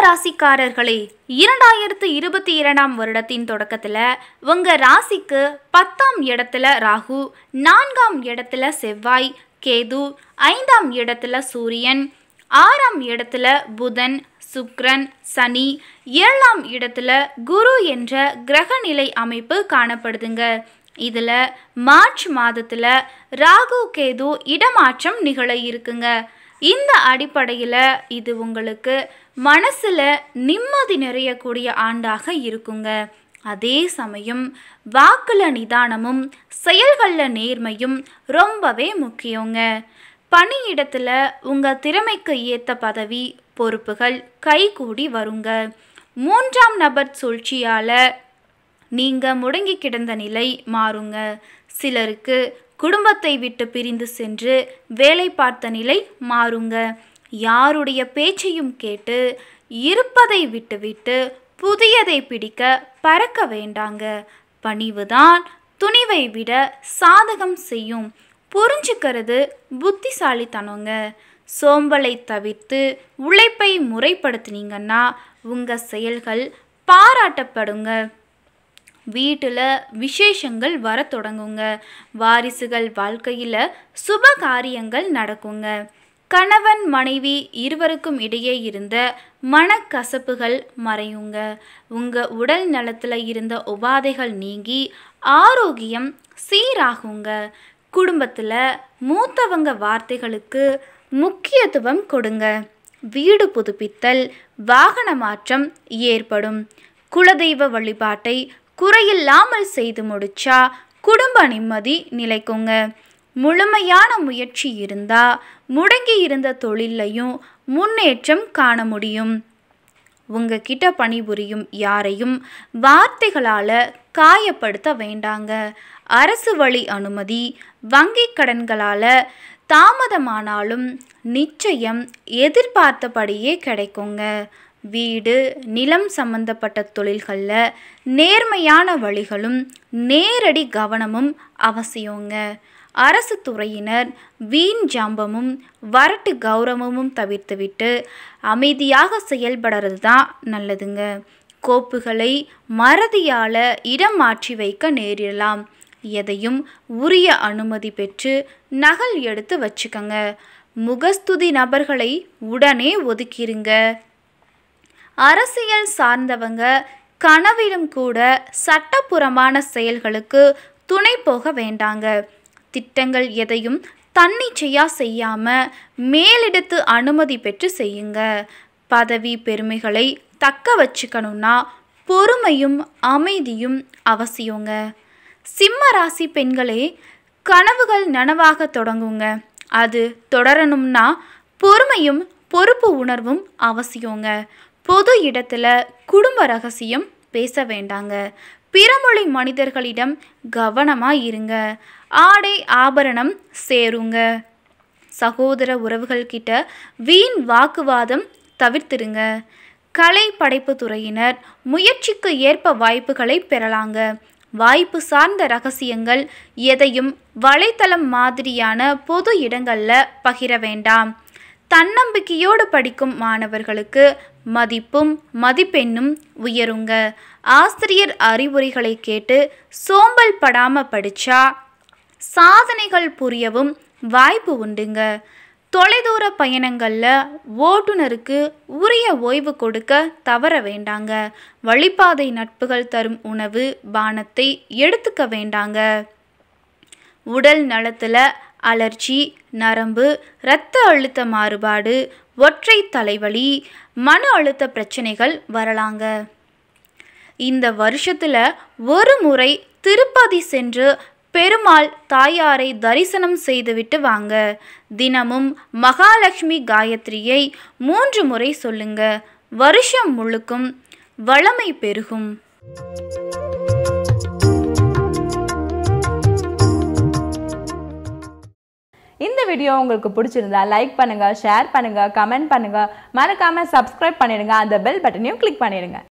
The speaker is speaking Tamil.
ராசிக்காரர்களே இரண்டாயிரத்து இருபத்தி இரண்டாம் வருடத்தின் தொடக்கத்தில் உங்கள் ராசிக்கு பத்தாம் இடத்துல ராகு நான்காம் இடத்துல செவ்வாய் கேது ஐந்தாம் இடத்துல சூரியன் ஆறாம் இடத்துல புதன் சுக்ரன் சனி ஏழாம் இடத்துல குரு என்ற கிரகநிலை அமைப்பு காணப்படுதுங்க இதில் மார்ச் மாதத்தில் ராகு கேது இடமாற்றம் நிகழ இருக்குங்க இந்த அடிப்படையில் இது உங்களுக்கு மனசில் நிம்மதி நிறையக்கூடிய ஆண்டாக இருக்குங்க அதே சமயம் வாக்குல நிதானமும் செயல்களில் நேர்மையும் ரொம்பவே முக்கியங்க பணியிடத்தில் உங்கள் திறமைக்கு ஏற்ற பதவி பொறுப்புகள் கைகூடி வருங்க மூன்றாம் நபர் சூழ்ச்சியால் நீங்கள் முடங்கி கிடந்த நிலை மாறுங்க சிலருக்கு குடும்பத்தை விட்டு பிரிந்து சென்று வேலை பார்த்த நிலை மாறுங்க யாருடைய பேச்சையும் கேட்டு இருப்பதை விட்டுவிட்டு புதியதை பிடிக்க பறக்க வேண்டாங்க பணிவுதான் துணிவை விட சாதகம் செய்யும் புரிஞ்சுக்கிறது புத்திசாலித்தனங்க சோம்பலை தவிர்த்து உழைப்பை முறைப்படுத்தினீங்கன்னா உங்கள் செயல்கள் பாராட்டப்படுங்க வீட்டில் விசேஷங்கள் வர தொடங்குங்க வாரிசுகள் வாழ்க்கையில் சுப காரியங்கள் நடக்குங்க கணவன் மனைவி இருவருக்கும் இடையே இருந்த மனக்கசப்புகள் மறையுங்க உங்கள் உடல் நலத்தில் இருந்த உபாதைகள் நீங்கி ஆரோக்கியம் சீராகுங்க குடும்பத்தில் மூத்தவங்க வார்த்தைகளுக்கு முக்கியத்துவம் கொடுங்க வீடு புதுப்பித்தல் வாகன மாற்றம் ஏற்படும் குலதெய்வ வழிபாட்டை குறையில்லாமல் செய்து முடிச்சா குடும்ப நிம்மதி நிலைக்குங்க முழுமையான முயற்சி இருந்தா முடங்கி இருந்த தொழிலையும் முன்னேற்றம் காண முடியும் உங்ககிட்ட பணிபுரியும் யாரையும் வார்த்தைகளால் காயப்படுத்த வேண்டாங்க அரசு வழி அனுமதி வங்கி கடன்களால் தாமதமானாலும் நிச்சயம் எதிர்பார்த்தபடியே கிடைக்குங்க வீடு நிலம் சம்பந்தப்பட்ட தொழில்களில் நேர்மையான வழிகளும் நேரடி கவனமும் அவசியங்க அரசு துறையினர் வீண் ஜாம்பமும் வரட்டு கௌரவமும் தவிர்த்துவிட்டு அமைதியாக செயல்படுறது தான் நல்லதுங்க கோப்புகளை மறதியால் இடம் மாற்றி வைக்க நேரிடலாம் எதையும் உரிய அனுமதி பெற்று நகல் எடுத்து வச்சுக்கங்க முகஸ்துதி நபர்களை உடனே ஒதுக்கிருங்க அரசியல் சார்ந்தவங்க கனவிலும் கூட சட்டப்புறமான செயல்களுக்கு துணை போக வேண்டாங்க திட்டங்கள் எதையும் தன்னிச்சையாக செய்யாமல் மேலிடத்து அனுமதி பெற்று செய்யுங்க பதவி பெருமைகளை தக்க வச்சுக்கணும்னா பொறுமையும் அமைதியும் அவசியங்க சிம்ம ராசி பெண்களே கனவுகள் நனவாக தொடங்குங்க அது தொடரணும்னா பொறுமையும் பொறுப்பு உணர்வும் அவசியங்க பொது இடத்துல குடும்ப ரகசியம் பேச வேண்டாங்க பிறமொழி மனிதர்களிடம் கவனமாக இருங்க ஆடை ஆபரணம் சேருங்க சகோதர உறவுகள் கிட்ட வீண் வாக்குவாதம் தவிர்த்திருங்க கலை படைப்பு துறையினர் முயற்சிக்கு ஏற்ப வாய்ப்புகளை பெறலாங்க வாய்ப்பு சார்ந்த ரகசியங்கள் எதையும் வலைத்தளம் மாதிரியான பொது இடங்களில் பகிர வேண்டாம் தன்னம்பிக்கையோடு படிக்கும் மாணவர்களுக்கு மதிப்பும் மதிப்பெண்ணும் உயருங்க ஆசிரியர் அறிவுரைகளை கேட்டு சோம்பல் படாமல் படித்தா சாதனைகள் புரியவும் வாய்ப்பு உண்டுங்க தொலைதூர பயணங்களில் ஓட்டுநருக்கு உரிய ஓய்வு கொடுக்க தவற வேண்டாங்க வழிபாதை நட்புகள் தரும் உணவு பானத்தை எடுத்துக்க வேண்டாங்க உடல் நலத்தில் அலர்ஜி நரம்பு இரத்த அழுத்த மாறுபாடு ஒற்றை தலைவலி மன அழுத்த பிரச்சனைகள் வரலாங்க இந்த வருஷத்தில் ஒரு முறை திருப்பதி சென்று பெருமாள் தாயாரை தரிசனம் செய்துவிட்டு வாங்க தினமும் மகாலட்சுமி காயத்ரியை மூன்று முறை சொல்லுங்க வருஷம் முழுக்கும் வளமை பெருகும் இந்த வீடியோ உங்களுக்கு பிடிச்சிருந்தா லைக் பண்ணுங்க ஷேர் பண்ணுங்க கமெண்ட் பண்ணுங்க மறக்காம சப்ஸ்கிரைப் பண்ணிடுங்க அந்த பெல் பட்டனையும் கிளிக் பண்ணிடுங்க